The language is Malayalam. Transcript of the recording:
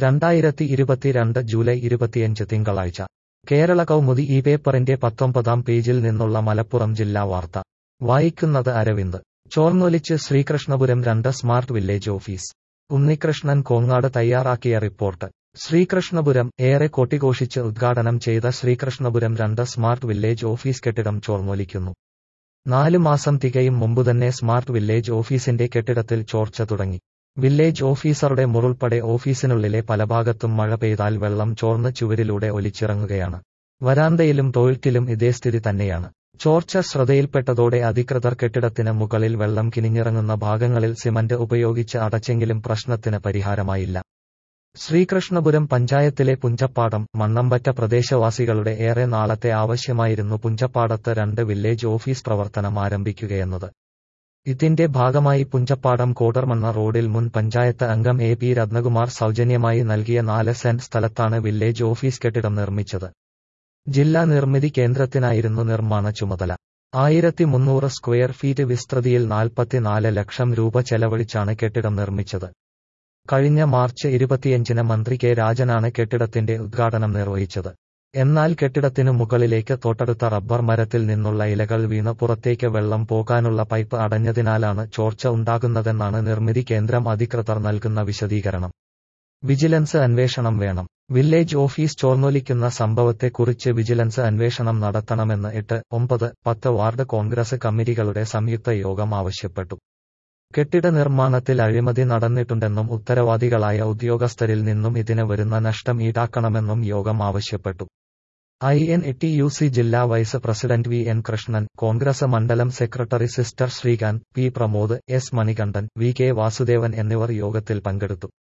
രണ്ടായിരത്തി ഇരുപത്തിരണ്ട് ജൂലൈ ഇരുപത്തിയഞ്ച് തിങ്കളാഴ്ച കേരള കൗമുദി ഈ പേപ്പറിന്റെ പത്തൊമ്പതാം പേജിൽ നിന്നുള്ള മലപ്പുറം ജില്ലാ വാർത്ത വായിക്കുന്നത് അരവിന്ദ് ചോർന്നൊലിച്ച് ശ്രീകൃഷ്ണപുരം രണ്ട് smart village office Unnikrishnan Kongad തയ്യാറാക്കിയ റിപ്പോർട്ട് ശ്രീകൃഷ്ണപുരം ഏറെ കൊട്ടിഘോഷിച്ച് ഉദ്ഘാടനം ചെയ്ത ശ്രീകൃഷ്ണപുരം രണ്ട് സ്മാർട്ട് വില്ലേജ് ഓഫീസ് കെട്ടിടം ചോർന്നൊലിക്കുന്നു നാല് മാസം തികയും മുമ്പുതന്നെ സ്മാർട്ട് വില്ലേജ് ഓഫീസിന്റെ കെട്ടിടത്തിൽ ചോർച്ച തുടങ്ങി വില്ലേജ് ഓഫീസറുടെ മുറുൾപ്പടെ ഓഫീസിനുള്ളിലെ പല ഭാഗത്തും മഴ പെയ്താൽ വെള്ളം ചോർന്ന് ചുവരിലൂടെ ഒലിച്ചിറങ്ങുകയാണ് വരാന്തയിലും ടോയ്ലറ്റിലും ഇതേ സ്ഥിതി തന്നെയാണ് ചോർച്ച ശ്രദ്ധയിൽപ്പെട്ടതോടെ അധികൃതർ കെട്ടിടത്തിന് മുകളിൽ വെള്ളം കിനിഞ്ഞിറങ്ങുന്ന ഭാഗങ്ങളിൽ സിമന്റ് ഉപയോഗിച്ച് അടച്ചെങ്കിലും പ്രശ്നത്തിന് പരിഹാരമായില്ല ശ്രീകൃഷ്ണപുരം പഞ്ചായത്തിലെ പുഞ്ചപ്പാടം മണ്ണമ്പറ്റ പ്രദേശവാസികളുടെ ഏറെ നാളത്തെ ആവശ്യമായിരുന്നു പുഞ്ചപ്പാടത്ത് രണ്ട് വില്ലേജ് ഓഫീസ് പ്രവർത്തനം ആരംഭിക്കുകയെന്നത് ഇതിന്റെ ഭാഗമായി പുഞ്ചപ്പാടം കോടർമണ്ണ റോഡിൽ മുൻ പഞ്ചായത്ത് അംഗം എ പി രത്നകുമാർ സൗജന്യമായി നൽകിയ നാല് സെന്റ് സ്ഥലത്താണ് വില്ലേജ് ഓഫീസ് കെട്ടിടം നിർമ്മിച്ചത് ജില്ലാ നിർമ്മിതി കേന്ദ്രത്തിനായിരുന്നു നിർമ്മാണ ചുമതല ആയിരത്തി മുന്നൂറ് സ്ക്വയർ ഫീറ്റ് വിസ്തൃതിയിൽ നാൽപ്പത്തിനാല് ലക്ഷം രൂപ ചെലവഴിച്ചാണ് കെട്ടിടം നിർമ്മിച്ചത് കഴിഞ്ഞ മാർച്ച് ഇരുപത്തിയഞ്ചിന് മന്ത്രി കെ രാജനാണ് കെട്ടിടത്തിന്റെ ഉദ്ഘാടനം നിർവഹിച്ചത് എന്നാൽ കെട്ടിടത്തിനു മുകളിലേക്ക് തൊട്ടടുത്ത റബ്ബർ മരത്തിൽ നിന്നുള്ള ഇലകൾ വീണ് പുറത്തേക്ക് വെള്ളം പോകാനുള്ള പൈപ്പ് അടഞ്ഞതിനാലാണ് ചോർച്ച ഉണ്ടാകുന്നതെന്നാണ് നിർമ്മിതി കേന്ദ്രം അധികൃതർ നൽകുന്ന വിശദീകരണം വിജിലൻസ് അന്വേഷണം വേണം വില്ലേജ് ഓഫീസ് ചോർന്നൊലിക്കുന്ന സംഭവത്തെക്കുറിച്ച് വിജിലൻസ് അന്വേഷണം നടത്തണമെന്ന് എട്ട് ഒമ്പത് പത്ത് വാർഡ് കോൺഗ്രസ് കമ്മിറ്റികളുടെ സംയുക്ത യോഗം ആവശ്യപ്പെട്ടു കെട്ടിട നിർമ്മാണത്തിൽ അഴിമതി നടന്നിട്ടുണ്ടെന്നും ഉത്തരവാദികളായ ഉദ്യോഗസ്ഥരിൽ നിന്നും ഇതിന് വരുന്ന നഷ്ടം ഈടാക്കണമെന്നും യോഗം ആവശ്യപ്പെട്ടു I N T U C ജില്ലാ vice president V N Krishnan Congress മണ്ഡലം secretary sister Srikanth P Pramod S Manikandan V K Vasudevan എന്നിവർ യോഗത്തിൽ പങ്കെടുത്തു